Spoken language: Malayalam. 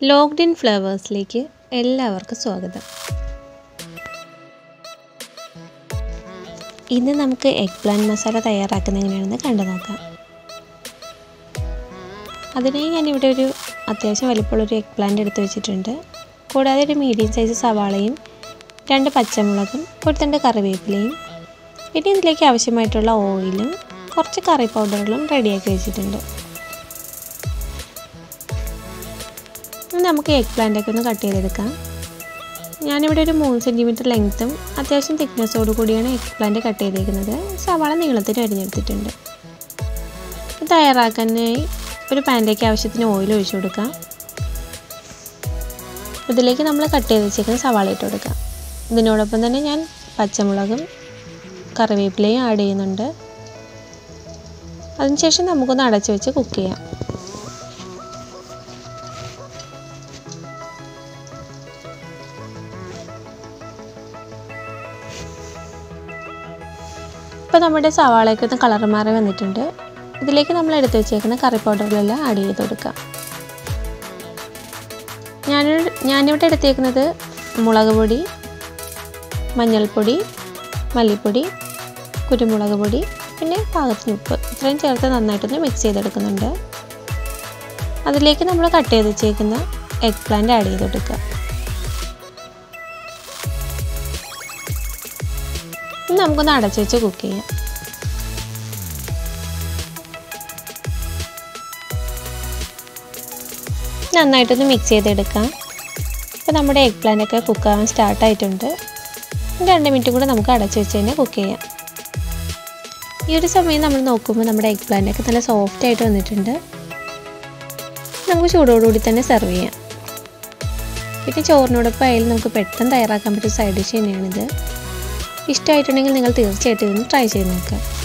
ലോക്ക്ഡ് ഇൻ ഫ്ലവേഴ്സിലേക്ക് എല്ലാവർക്കും സ്വാഗതം ഇന്ന് നമുക്ക് എഗ് പ്ലാൻ മസാല തയ്യാറാക്കുന്നത് എങ്ങനെയാണെന്ന് കണ്ടു നോക്കാം അതിനായി ഞാനിവിടെ ഒരു അത്യാവശ്യം വലിപ്പമുള്ളൊരു എഗ് പ്ലാന്റ് എടുത്ത് വെച്ചിട്ടുണ്ട് കൂടാതെ ഒരു മീഡിയം സൈസ് സവാളയും രണ്ട് പച്ചമുളകും ഒരു തണ്ട് കറിവേപ്പിലയും പിന്നെ ഇതിലേക്ക് ആവശ്യമായിട്ടുള്ള ഓയിലും കുറച്ച് കറി പൗഡറുകളും റെഡിയാക്കി വെച്ചിട്ടുണ്ട് ഇനി നമുക്ക് എഗ് പ്ലാന്റൊക്കെ ഒന്ന് കട്ട് ചെയ്തെടുക്കാം ഞാനിവിടെ ഒരു മൂന്ന് സെൻറ്റിമീറ്റർ ലെങ്ത്തും അത്യാവശ്യം തിക്നെസ്സോട് കൂടിയാണ് എഗ് പ്ലാന്റ് കട്ട് ചെയ്തേക്കുന്നത് സവാള നീളത്തിൽ അരിഞ്ഞെടുത്തിട്ടുണ്ട് ഇത് തയ്യാറാക്കാനായി ഒരു പാനിലേക്ക് ആവശ്യത്തിന് ഓയിൽ ഒഴിച്ചു കൊടുക്കാം ഇതിലേക്ക് നമ്മൾ കട്ട് ചെയ്ത് വെച്ചേക്കുന്ന സവാള ഇട്ട് കൊടുക്കാം ഇതിനോടൊപ്പം തന്നെ ഞാൻ പച്ചമുളകും കറിവേപ്പിലയും ആഡ് ചെയ്യുന്നുണ്ട് അതിനുശേഷം നമുക്കൊന്ന് അടച്ചു വെച്ച് കുക്ക് ചെയ്യാം ഇപ്പോൾ നമ്മുടെ സവാളയൊക്കെ ഒന്ന് കളർ മാറി വന്നിട്ടുണ്ട് ഇതിലേക്ക് നമ്മൾ എടുത്തു വെച്ചേക്കുന്ന കറി പൗഡറിലെല്ലാം ആഡ് ചെയ്ത് കൊടുക്കാം ഞാൻ ഞാനിവിടെ എടുത്തേക്കുന്നത് മുളക് പൊടി മഞ്ഞൾപ്പൊടി മല്ലിപ്പൊടി കുരുമുളക് പൊടി പിന്നെ പാകത്തിന് ഉപ്പ് ഇത്രയും ചേർത്ത് നന്നായിട്ടൊന്ന് മിക്സ് ചെയ്തെടുക്കുന്നുണ്ട് അതിലേക്ക് നമ്മൾ കട്ട് ചെയ്ത് വെച്ചേക്കുന്ന എഗ് പ്ലാന്റ് ആഡ് ചെയ്ത് കൊടുക്കുക നമുക്കൊന്ന് അടച്ചു വെച്ച് കുക്ക് ചെയ്യാം നന്നായിട്ടൊന്ന് മിക്സ് ചെയ്തെടുക്കാം ഇപ്പോൾ നമ്മുടെ എഗ് പ്ലാന്റ് ഒക്കെ കുക്ക് ആവാൻ സ്റ്റാർട്ട് ആയിട്ടുണ്ട് രണ്ട് മിനിറ്റ് കൂടെ നമുക്ക് അടച്ചു വെച്ച് തന്നെ കുക്ക് ചെയ്യാം ഈ ഒരു സമയം നമ്മൾ നോക്കുമ്പോൾ നമ്മുടെ എഗ് പ്ലാന്റ് ഒക്കെ നല്ല സോഫ്റ്റ് ആയിട്ട് വന്നിട്ടുണ്ട് നമുക്ക് ചൂടോടുകൂടി തന്നെ സെർവ് ചെയ്യാം പിന്നെ ചോറിനോടൊപ്പം ആയാലും നമുക്ക് പെട്ടെന്ന് തയ്യാറാക്കാൻ പറ്റിയ സൈഡ് ഡിഷ് തന്നെയാണിത് ഇഷ്ടമായിട്ടുണ്ടെങ്കിൽ നിങ്ങൾ തീർച്ചയായിട്ടും ഇതൊന്ന് ട്രൈ ചെയ്ത് നോക്കുക